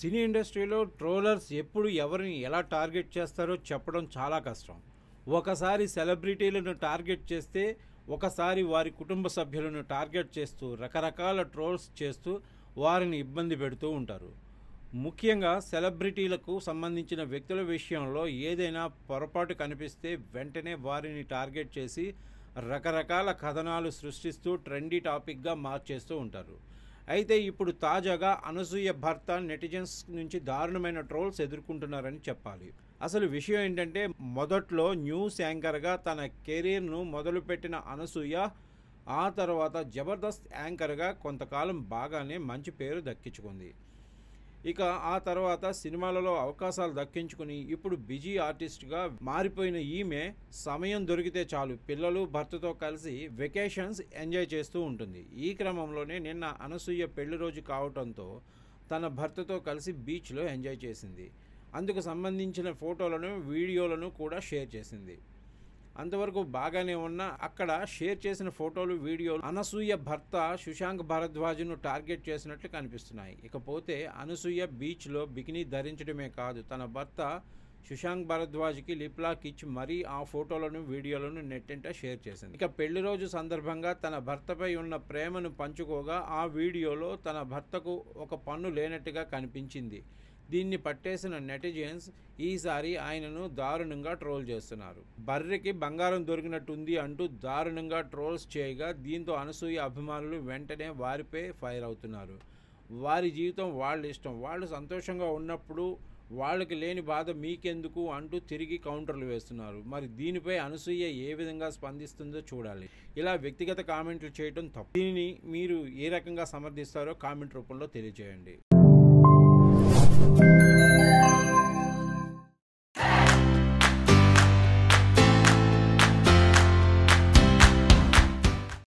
సినీ ఇండస్ట్రీలో ట్రోలర్స్ ఎప్పుడు ఎవరిని ఎలా టార్గెట్ చేస్తారో చెప్పడం చాలా కష్టం ఒకసారి సెలబ్రిటీలను టార్గెట్ చేస్తే ఒకసారి వారి కుటుంబ సభ్యులను టార్గెట్ చేస్తూ రకరకాల ట్రోల్స్ చేస్తూ వారిని ఇబ్బంది పెడుతూ ఉంటారు ముఖ్యంగా సెలబ్రిటీలకు సంబంధించిన వ్యక్తుల విషయంలో ఏదైనా పొరపాటు కనిపిస్తే వెంటనే వారిని టార్గెట్ చేసి రకరకాల కథనాలు సృష్టిస్తూ ట్రెండీ టాపిక్గా మార్చేస్తూ ఉంటారు అయితే ఇప్పుడు తాజాగా అనసూయ భర్త నెటిజన్స్ నుంచి దారుణమైన ట్రోల్స్ ఎదుర్కొంటున్నారని చెప్పాలి అసలు విషయం ఏంటంటే మొదట్లో న్యూస్ యాంకర్గా తన కెరీర్ను మొదలుపెట్టిన అనసూయ ఆ తర్వాత జబర్దస్త్ యాంకర్గా కొంతకాలం బాగానే మంచి పేరు దక్కించుకుంది ఇక ఆ తర్వాత సినిమాలలో అవకాశాలు దక్కించుకుని ఇప్పుడు బిజీ ఆర్టిస్ట్గా మారిపోయిన ఈమె సమయం దొరికితే చాలు పిల్లలు భర్తతో కలిసి వెకేషన్స్ ఎంజాయ్ చేస్తూ ఉంటుంది ఈ క్రమంలోనే నిన్న అనసూయ పెళ్లి రోజు కావటంతో తన భర్తతో కలిసి బీచ్లో ఎంజాయ్ చేసింది అందుకు సంబంధించిన ఫోటోలను వీడియోలను కూడా షేర్ చేసింది అంతవరకు బాగానే ఉన్న అక్కడ షేర్ చేసిన ఫోటోలు వీడియోలు అనసూయ భర్త సుశాంక్ భరద్వాజ్ను టార్గెట్ చేసినట్లు కనిపిస్తున్నాయి ఇకపోతే అనసూయ బీచ్లో బికినీ ధరించడమే కాదు తన భర్త సుశాంక్ భరద్వాజ్కి లిప్లాక్ ఇచ్చి మరీ ఆ ఫోటోలను వీడియోలను నెట్టింట షేర్ చేసింది ఇక పెళ్లి రోజు సందర్భంగా తన భర్తపై ఉన్న ప్రేమను పంచుకోగా ఆ వీడియోలో తన భర్తకు ఒక పన్ను లేనట్టుగా కనిపించింది దీన్ని పట్టేసిన నెటిజన్స్ ఈసారి ఆయనను దారుణంగా ట్రోల్ చేస్తున్నారు బర్రెకి బంగారం దొరికినట్టుంది అంటూ దారుణంగా ట్రోల్స్ చేయగా దీంతో అనసూయ అభిమానులు వెంటనే వారిపై ఫైర్ అవుతున్నారు వారి జీవితం వాళ్ళ ఇష్టం వాళ్ళు సంతోషంగా ఉన్నప్పుడు వాళ్ళకి లేని బాధ మీకెందుకు అంటూ తిరిగి కౌంటర్లు వేస్తున్నారు మరి దీనిపై అనసూయ ఏ విధంగా స్పందిస్తుందో చూడాలి ఇలా వ్యక్తిగత కామెంట్లు చేయడం తప్పు దీనిని మీరు ఏ రకంగా సమర్థిస్తారో కామెంట్ రూపంలో తెలియజేయండి